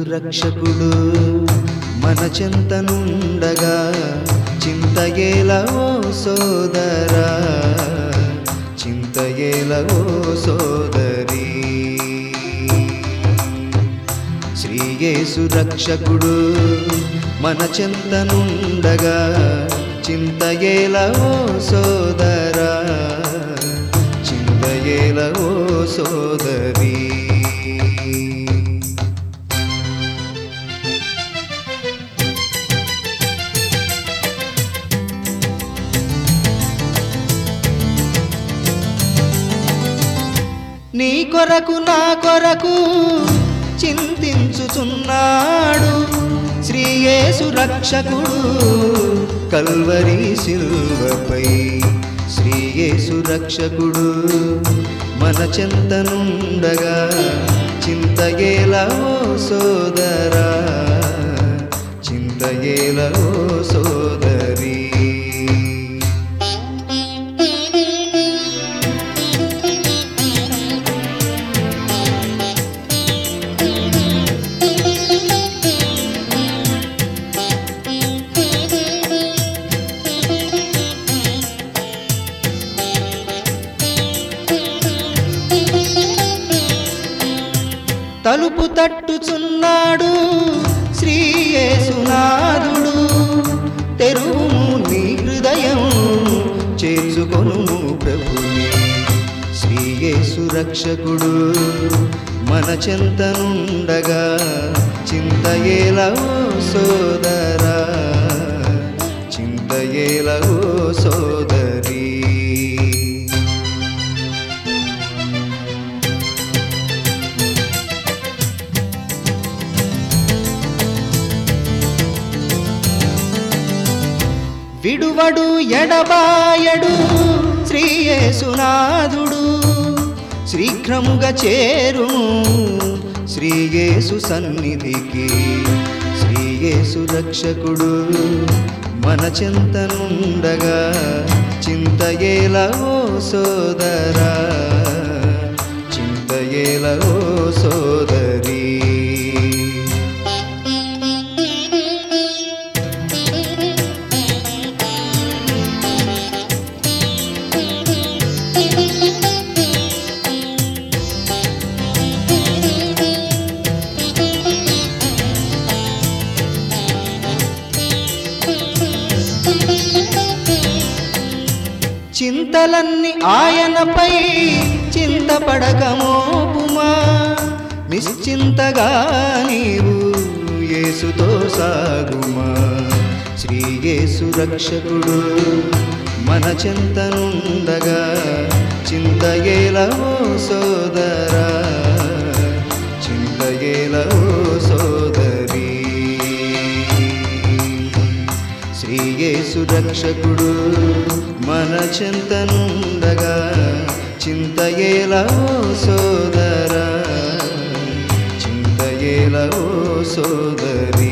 రక్షకుడు మన చింతనుండగా చింతయేల ఓ సోదరా చింతయేల ఓ సోదరి శ్రీయేసు రక్షకుడు మన చింతనుండగా చింతయేల ఓ సోదరా చింతయేల ఓ సోదరి నీ కొరకు నా కొరకు చింతించుచున్నాడు శ్రీయేసు రక్షకుడు కల్వరి శిల్వపై శ్రీయేసు రక్షకుడు మన చింతనుండగా చింతయేలా ఓ సోదరా చింతయేలా ఓ సోదరి తలుపు తట్టుచున్నాడు శ్రీయేసునాథుడు తెరువుము నీ హృదయం చేర్చుకొను ప్రభుని శ్రీయేసు రక్షకుడు మన చింతనుండగా చింతయేల ఓ సోదరా చింతయేల ఓ సోదరి విడువడు ఎడబాయడు శ్రీయేసునాథుడు శీఘ్రముగా చేరు శ్రీయేసు సన్నిధికి శ్రీయేసు రక్షకుడు మన చింతనుండగా చింతయేల ఓ సోదరా చింతయేల ఓ సోదరి చింతలన్నీ ఆయనపై చింతపడకమోపుమా నిశ్చింతగా నీవు యేసుతో సాగుమా శ్రీ యేసు రక్షకుడు మన చింతనుండగా చింతయేల ఓ సోదరా చింతయేల ఓ సోదరి శ్రీయేసు రక్షకుడు మన చింతనుండగా చింతయేలా ఓ సోదరా చింతయేలా ఓ సోదరి